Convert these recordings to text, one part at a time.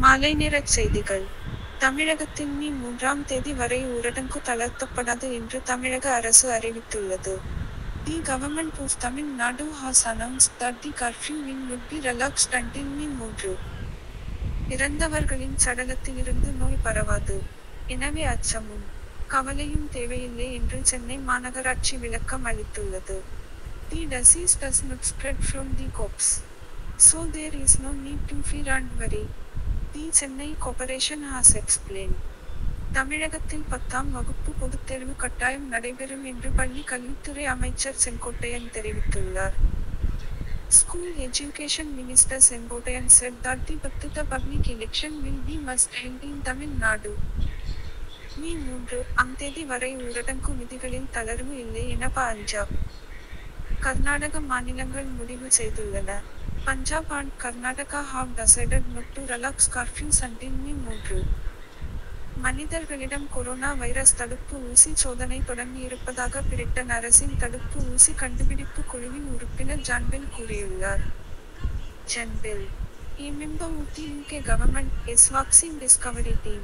மாலை நேரச் செய்திகள் தமிழகத்தில் மே மூன்றாம் தேதி வரை ஊரடங்கு தளர்த்தப்படாது என்று தமிழக அரசு அறிவித்துள்ளது. தி கவர்மெண்ட் ஆஃப் தமிழ் நாடு has announced that the curfew will not be relaxed until மே மூன்று. இறந்தவர்களின் சடலத்திலிருந்து நோய் பரவாது. எனவே அச்சமும் கவலையும் தேவையில்லை என்று சென்னை மாநகராட்சி விளக்கம் அளித்துள்ளது. The disease does not spread from the corpse. So there is no need to fear and worry. The Chennai corporation has explained. தமிழகத்தில் பத்தாம் வகுப்பு பொதுத்தேர்வு கட்டாயம் நடைபெறும் என்று பள்ளி கல்வித்துறை அமைச்சர் செங்கோட்டையன் தெரிவித்துள்ளார். School Education Minister Sengottaiyan said that the பத்து public election will be must held in Tamil Nadu. மே மூன்று ஆம் தேதி வரை ஊரடங்கு விதிகளில் தளர்வு இல்லை என ப.அஞ்சாப், கர்நாடக மாநிலங்கள் முடிவு செய்துள்ளன. Punjab and Karnataka have decided not to relax curfews until மே மூன்று. மனிதர்களிடம் கொரோனா வைரஸ் தடுப்பு ஊசி சோதனை தொடங்கியிருப்பதாக பிரிட்டன் அரசின் தடுப்பு ஊசி கண்டுபிடிப்பு குழுவின் உறுப்பினர் ஜான்பெல் கூறியுள்ளார். ஜான்பெல், a member of the UK government, is vaccine discovery team,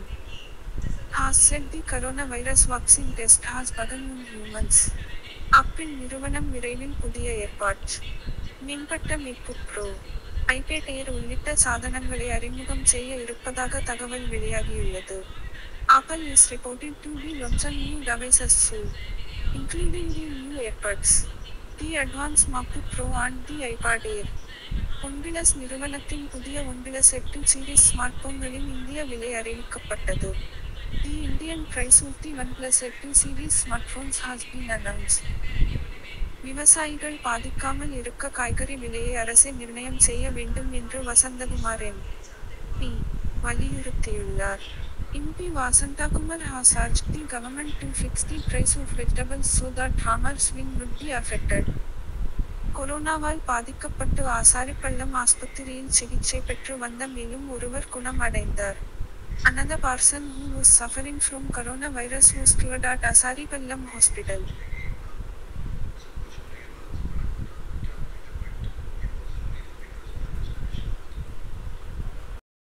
has said the coronavirus vaccine test has begun on humans. Apple நிறுவனம் விரைவில் புதிய ஏர்பாட்ஸ், மேம்பட்ட மேக்புக் ப்ரோ, ஐபேட் ஏர் உள்ளிட்ட சாதனங்களை அறிமுகம் செய்ய இருப்பதாக தகவல் வெளியாகியுள்ளது. Apple is reported to be launching new devices soon, including the new AirPods, the advanced MacBook Pro and the iPad Air. OnePlus நிறுவனத்தின் புதிய ஒன்பிளஸ் எட்டு சீரிஸ் ஸ்மார்ட்போன்களின் இந்திய விலை அறிவிக்கப்பட்டது. The Indian price of the OnePlus எட்டு series smartphones has been announced. விவசாயிகள் பாதிக்காமல் இருக்க காய்கறி விலையை அரசே நிர்ணயம் செய்ய வேண்டும் என்று வசந்தகுமார் எம். பி. வலியுறுத்தியுள்ளார். MP Vasanthakumar has urged the government to fix the price of vegetables so that farmers will not be affected. கொரோனாவால் பாதிக்கப்பட்டு ஆசாரிப்பள்ளம் ஆஸ்பத்திரியில் சிகிச்சை பெற்று வந்த மேலும் ஒருவர் குணம் அடைந்தார். Another person who was suffering from coronavirus was cured at Asaripallam Hospital.